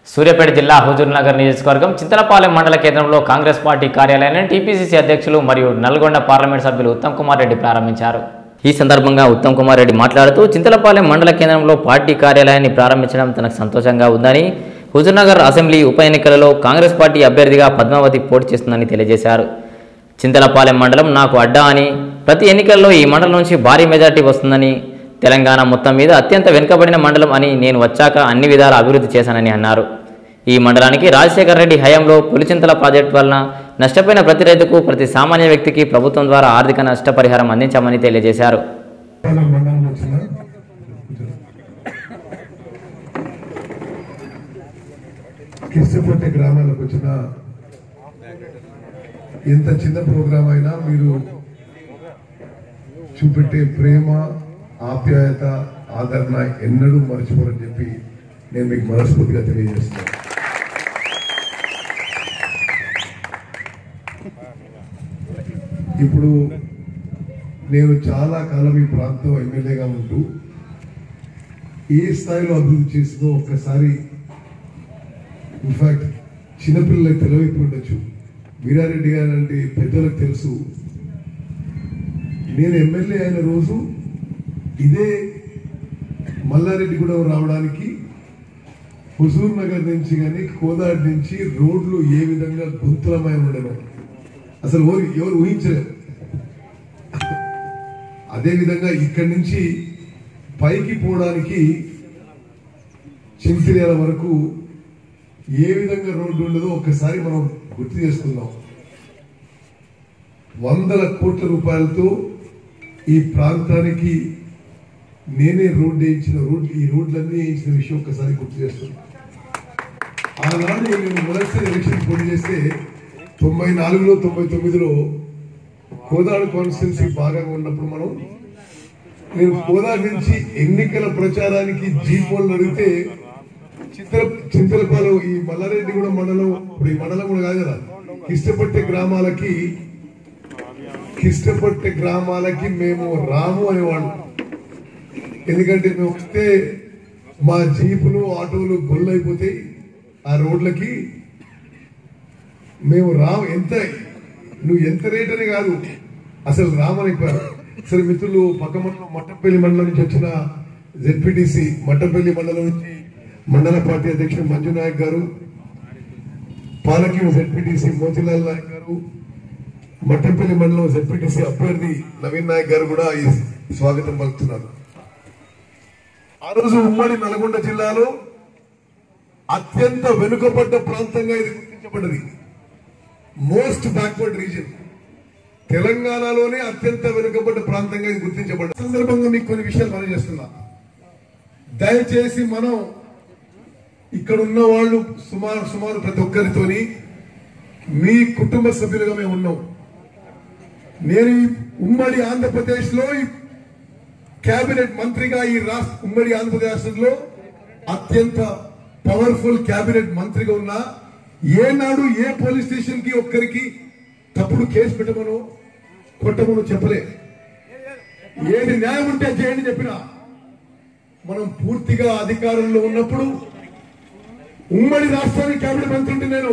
సూర్యాపేట జిల్లా హుజూర్నగర్ నియోజకవర్గం చింతలపాలెం మండల కేంద్రంలో కాంగ్రెస్ పార్టీ కార్యాలయాన్ని టీపీసీసీ అధ్యక్షులు మరియు నల్గొండ పార్లమెంట్ సభ్యులు ఉత్తమ్ కుమార్ రెడ్డి ప్రారంభించారు ఈ సందర్భంగా ఉత్తమ్ కుమార్ రెడ్డి మాట్లాడుతూ చింతలపాలెం మండల కేంద్రంలో పార్టీ కార్యాలయాన్ని ప్రారంభించడం తనకు సంతోషంగా ఉందని హుజూర్నగర్ అసెంబ్లీ ఉప ఎన్నికలలో కాంగ్రెస్ పార్టీ అభ్యర్థిగా పద్మావతి పోటీ చేస్తుందని తెలియజేశారు చింతలపాలెం మండలం నాకు అడ్డా అని ప్రతి ఎన్నికల్లో ఈ మండలం నుంచి భారీ మెజార్టీ వస్తుందని తెలంగాణ మొత్తం మీద అత్యంత వెనుకబడిన మండలం అని నేను వచ్చాక అన్ని విధాల అభివృద్ధి చేశానని అన్నారు ఈ మండలానికి రాజశేఖర రెడ్డి హయాంలో పులిచింతల ప్రాజెక్టు వలన నష్టపోయిన ప్రతి రైతుకు ప్రతి సామాన్య వ్యక్తికి ప్రభుత్వం ద్వారా ఆర్థిక నష్టపరిహారం అందించామని తెలియజేశారు మన మండలం వచ్చిన కిష్టపట్టే గ్రామాలకు వచ్చిన ఎంత చిన్న ప్రోగ్రాం అయినా మీరు చూపెట్టే ప్రేమ ఆప్యాయత ఆదరణ ఎన్నడూ మర్చిపోరని చెప్పి నేను మీకు మనస్ఫూర్తిగా తెలియజేస్తున్నాను ఇప్పుడు నేను చాలా కాలం ఈ ప్రాంతం ఎమ్మెల్యేగా ఉంటూ ఏ స్థాయిలో అభివృద్ధి చేసిందో ఒక్కసారి ఇన్ఫాక్ట్ చిన్నపిల్లలకు తెలియకపోయి ఉండొచ్చు వీరారెడ్డి గారు అంటే పెద్దలకు తెలుసు నేను ఎమ్మెల్యే అయిన రోజు ఇదే మల్లారెడ్డిగూడెం రావడానికి హుజూర్ నగర్ నుంచి కానీ కోదాడి నుంచి రోడ్లు ఏ విధంగా గుంతలమై ఉండడం అసలు ఎవరు ఎవరు ఊహించలేరు అదే విధంగా ఇక్కడి నుంచి పైకి పోవడానికి చింతిరేల వరకు ఏ విధంగా రోడ్డు ఉండదో ఒక్కసారి మనం గుర్తు చేసుకుందాం వందల కోట్ల రూపాయలతో ఈ ప్రాంతానికి నేనే రోడ్డు వేయించిన రోడ్ ఈ రోడ్లన్నీ వేయించిన విషయం ఒక్కసారి గుర్తు చేస్తున్నాను ఆనాడు నేను మొదటిసారి ఎలక్షన్ పోటీ చేస్తే తొంభై నాలుగులో తొంభై తొమ్మిదిలో కోదాడు కాన్స్టిట్యున్సీ భాగంగా ఉన్నప్పుడు మనం నేను కోదాడు నుంచి ఎన్నికల ప్రచారానికి జీపోలు అడిగితే చింతల చింతలపాలెం ఈ మల్లారెడ్డి కూడా మండలం ఇప్పుడు ఈ మండలం కూడా కాదు కదా కిష్టపట్టే గ్రామాలకి కిష్టపట్టే గ్రామాలకి మేము రాము అనేవాళ్ళం ఎందుకంటే మేము వస్తే మా జీపులు ఆటోలు గొల్లైపోతాయి ఆ రోడ్లకి మేము రాము ఎంత నువ్వు ఎంత రేట్ అని కాదు అసలు రామని సరే మిత్రులు పక్క మండలం మట్టపల్లి మండలం నుంచి వచ్చిన జెడ్పీటీసీ మట్టపల్లి మండలం నుంచి మండల పార్టీ అధ్యక్షుడు మంజు నాయక్ గారు పాలకీయ జెడ్పీటీసీ మోతిలాల్ నాయక్ గారు మట్టపల్లి మండలం జెడ్పీటీసీ అభ్యర్థి నవీన్ నాయక్ గారు కూడా ఈ స్వాగతం పలుకుతున్నారు ఆ రోజు ఉమ్మడి నల్గొండ జిల్లాలో అత్యంత వెనుకబడ్డ ప్రాంతంగా ఇది గుర్తించబడ్డది మోస్ట్ బ్యాక్వర్డ్ రీజన్ తెలంగాణలోనే అత్యంత వెనుకబడ్డ ప్రాంతంగా ఇది గుర్తించబడ్డ సందర్భంగా మీకు కొన్ని విషయాలు మనం చేస్తున్నా దయచేసి మనం ఇక్కడ ఉన్న వాళ్ళు సుమారు సుమారు ప్రతి ఒక్కరితోని మీ కుటుంబ సభ్యులుగా మేము ఉన్నాం నేను ఈ ఉమ్మడి ఆంధ్రప్రదేశ్ లో కేబినెట్ మంత్రిగా ఈ రాష్ట్ర ఉమ్మడి ఆంధ్రప్రదేశ్లో అత్యంత పవర్ఫుల్ కేబినెట్ మంత్రిగా ఉన్నా ఏనాడు ఏ పోలీస్ స్టేషన్ కి ఒక్కరికి తప్పుడు కేసు పెట్టమను కొట్టమను చెప్పలే ఏది న్యాయం ఉంటే చేయండి చెప్పిన మనం పూర్తిగా అధికారంలో ఉన్నప్పుడు ఉమ్మడి రాష్ట్రానికి కేబినెట్ మంత్రి ఉంటే నేను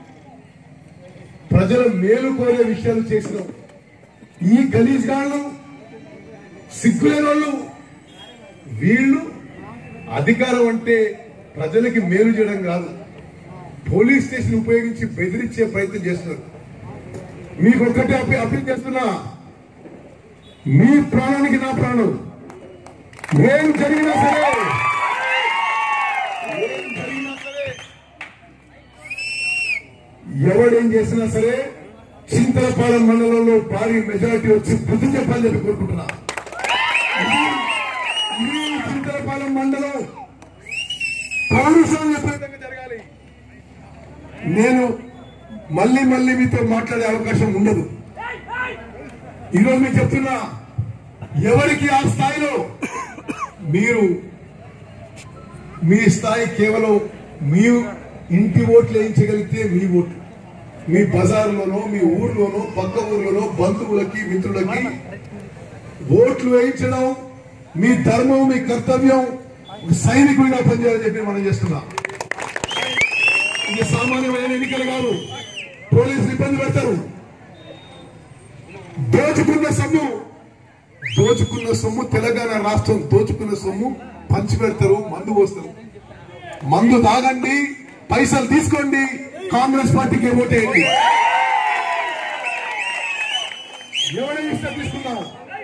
ప్రజల మేలు కోరే విషయాలు చేసినాం ఈ గలీజ్ గాళ్ళు సిగ్గులేని వాళ్ళు వీళ్ళు అధికారం అంటే ప్రజలకి మేలు చేయడం కాదు పోలీస్ స్టేషన్ ఉపయోగించి బెదిరించే ప్రయత్నం చేస్తున్నారు మీకు ఒక్కటే అప్పీ అప్పీల్ చేస్తున్నా మీ ప్రాణానికి నా ప్రాణం ఏం జరిగినా సరే ఏం జరిగినా సరే ఎవడేం చేసినా సరే చింతలపాలెం మండలంలో భారీ మెజారిటీ వచ్చి బుద్ధి చెప్పాలని చెప్పి కోరుకుంటున్నా ఈ చింతలపాలెం మండలం పౌరుషం చెప్పే విధంగా జరగాలి నేను మళ్ళీ మళ్ళీ మీతో మాట్లాడే అవకాశం ఉండదు ఈరోజు మీకు చెప్తున్నా ఎవరికి ఆ స్థాయిలో మీరు మీ స్థాయి కేవలం మీ ఇంటి ఓట్లు వేయించగలిగితే మీ ఓట్లు మీ బజార్లోనో మీ ఊర్లోనో పక్క ఊర్లోనో బంధువులకి మిత్రులకి ఓట్లు వేయించడం మీ ధర్మం మీ కర్తవ్యం ఒక సైనికుడిగా పనిచేయాలని చెప్పి మనం చేస్తున్నాం ఇది సామాన్యమైన ఎన్నికలు కాదు పోలీసులు ఇబ్బంది పెడతారు దోచుకున్న సొమ్ము దోచుకున్న సొమ్ము తెలంగాణ రాష్ట్రం దోచుకున్న సొమ్ము పంచి పెడతారు మందు పోస్తారు మందు తాగండి పైసలు తీసుకోండి కాంగ్రెస్ పార్టీకి ఓటేయండి ఎవరైనా ఇష్టం తీసుకున్నాం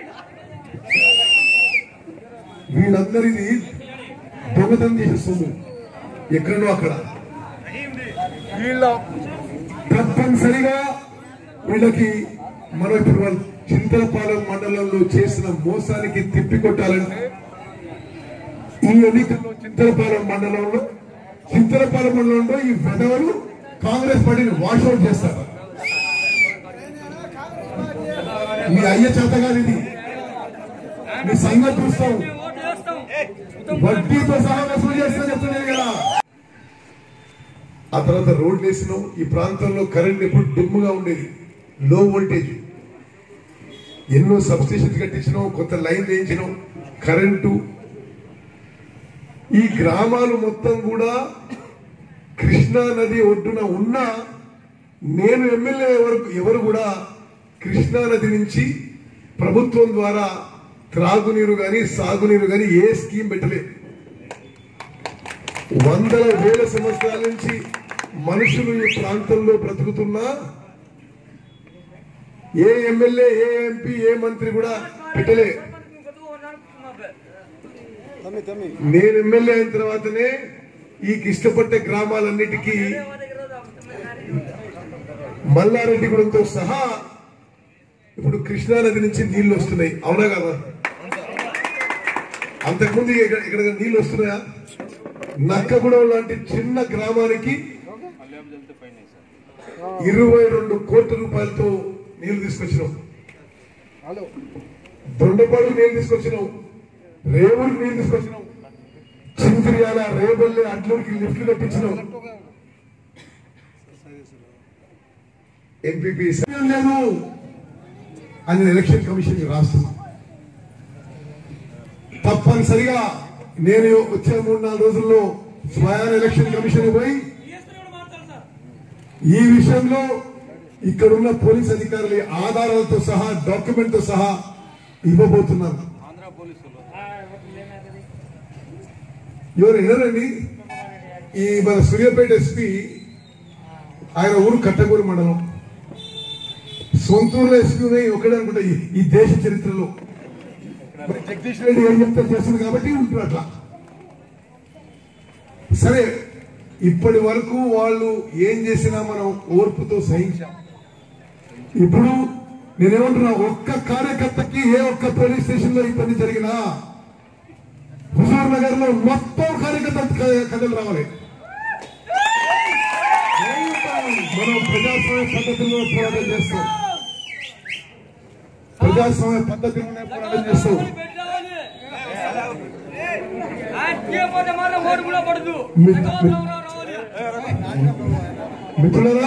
వీళ్ళందరిది దొంగతనం చేసే సొమ్ము ఎక్కడో అక్కడ వీళ్ళ తప్పనిసరిగా వీళ్ళకి మనం ఇప్పుడు వాళ్ళు చింతలపాలెం మండలంలో చేసిన మోసానికి తిప్పికొట్టాలంటే ఈ ఎన్నికల్లో చింతలపాలెం మండలంలో చింతలపాలెం మండలంలో ఈ వెధవలు కాంగ్రెస్ పార్టీని వాషౌట్ చేస్తారు మీ అయ్య చేతగాని ఇది మీ సంగతి చూస్తాం వడ్డీతో సహా వసూలు చేస్తా చెప్తున్నాను కదా ఆ తర్వాత రోడ్లు వేసినాం ఈ ప్రాంతంలో కరెంట్ ఎప్పుడు డిమ్గా ఉండేది లో వోల్టేజ్ ఎన్నో సబ్స్టేషన్స్ కట్టించినాం కొత్త లైన్ వేయించినాం కరెంటు ఈ గ్రామాలు మొత్తం కూడా కృష్ణా నది ఒడ్డున ఉన్న నేను ఎమ్మెల్యే వరకు ఎవరు కూడా కృష్ణా నది నుంచి ప్రభుత్వం ద్వారా త్రాగునీరు గాని సాగునీరు గాని ఏ స్కీమ్ పెట్టలేదు వందల వేల సంవత్సరాల నుంచి మనుషులు ఈ ప్రాంతంలో బ్రతుకుతున్నా ఏ ఎమ్మెల్యే ఏ ఎంపీ ఏ మంత్రి కూడా పెట్టలే నేను ఎమ్మెల్యే అయిన తర్వాతనే ఈ ఇష్టపడ్డ గ్రామాలన్నిటికీ మల్లారెడ్డిగూడెంతో సహా ఇప్పుడు కృష్ణా నది నుంచి నీళ్లు వస్తున్నాయి అవునా కదా అంతకుముందు ఇక్కడ ఇక్కడ నీళ్లు వస్తున్నాయా నక్కగూడెం లాంటి చిన్న గ్రామానికి ఇరవై రెండు కోట్ల రూపాయలతో నీళ్లు తీసుకొచ్చినాం దొండపాడు నీళ్లు తీసుకొచ్చినాం రేవుడికి నీళ్లు తీసుకొచ్చినాం చింత్రియాల రేబల్లె అడ్లూరికి లిఫ్ట్లు కట్టించినాం ఎంపీపీ లేదు అని ఎలక్షన్ కమిషన్ రాస్తున్నా తప్పనిసరిగా నేను వచ్చే మూడు నాలుగు రోజుల్లో స్వయాన ఎలక్షన్ కమిషన్ పోయి ఈ విషయంలో ఇక్కడున్న పోలీస్ అధికారులు ఆధారాలతో సహా డాక్యుమెంట్ తో సహా ఇవ్వబోతున్నారు ఎవరు వినరండి ఈ మన సూర్యాపేట ఎస్పీ ఆయన ఊరు కట్టగూరు మండలం సొంతూరులో ఎస్పీ ఉన్నాయి ఒకటే అనుకుంటా ఈ- ఈ దేశ చరిత్రలో మరి జగదీష్ రెడ్డి ఏం చెప్తారు చేస్తుంది కాబట్టి ఉంటుంది అట్లా సరే ఇప్పటి వరకు వాళ్ళు ఏం చేసినా మనం ఓర్పుతో సహించాం ఇప్పుడు నేనేమంటున్నా ఒక్క కార్యకర్తకి ఏ ఒక్క పోలీస్ స్టేషన్ లో ఇబ్బంది జరిగినా హుజూర్ నగర్ లో మొత్తం కార్యకర్త క- కథలు రావాలి మనం ప్రజాస్వామ్య పద్ధతిలో పోరాటం చేస్తాం ప్రజాస్వామ్య పద్ధతిలోనే పోరాటం చేస్తాం పడదు మీ- మీ- మిత్రులారా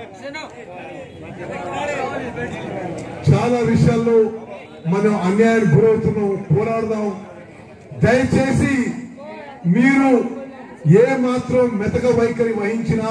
చాలా విషయాల్లో మనం అన్యాయానికి గురవుతున్నాం పోరాడదాం దయచేసి మీరు ఏ మాత్రం మెతక వైఖరి వహించినా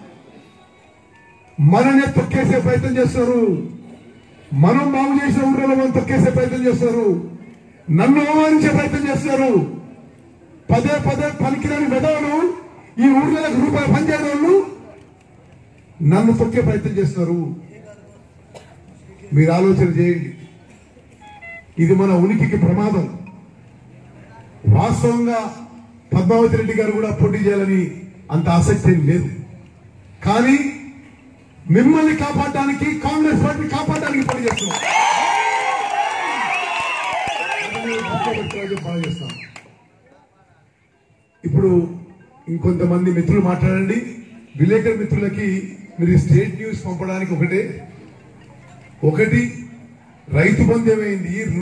మననే తొక్కేసే ప్రయత్నం చేస్తారు మనం బాగు చేసిన ఊళ్ళలో మనం తొక్కేసే ప్రయత్నం చేస్తారు నన్ను అవమానించే ప్రయత్నం చేస్తారు పదే పదే పనికిరాని వెదవలు ఈ ఊర్లకు రూపాయలు పనిచేయడం వాళ్ళు నన్ను తొక్కే ప్రయత్నం చేస్తున్నారు మీరు ఆలోచన చేయండి ఇది మన ఉనికికి ప్రమాదం వాస్తవంగా పద్మావతి రెడ్డి గారు కూడా పోటీ చేయాలని అంత ఆసక్తి ఏం లేదు కానీ మిమ్మల్ని కాపాడడానికి కాంగ్రెస్ పార్టీని కాపాడడానికి పోటీ చేస్తున్నాం అది మీరు గుర్తుపెట్టుకోవాలని బాగా చేస్తాం ఇప్పుడు ఇంకొంతమంది మిత్రులు మాట్లాడండి విలేకరు మిత్రులకి మీరు స్టేట్ న్యూస్ పంపడానికి ఒకటే ఒకటి రైతు బంధు ఏమైంది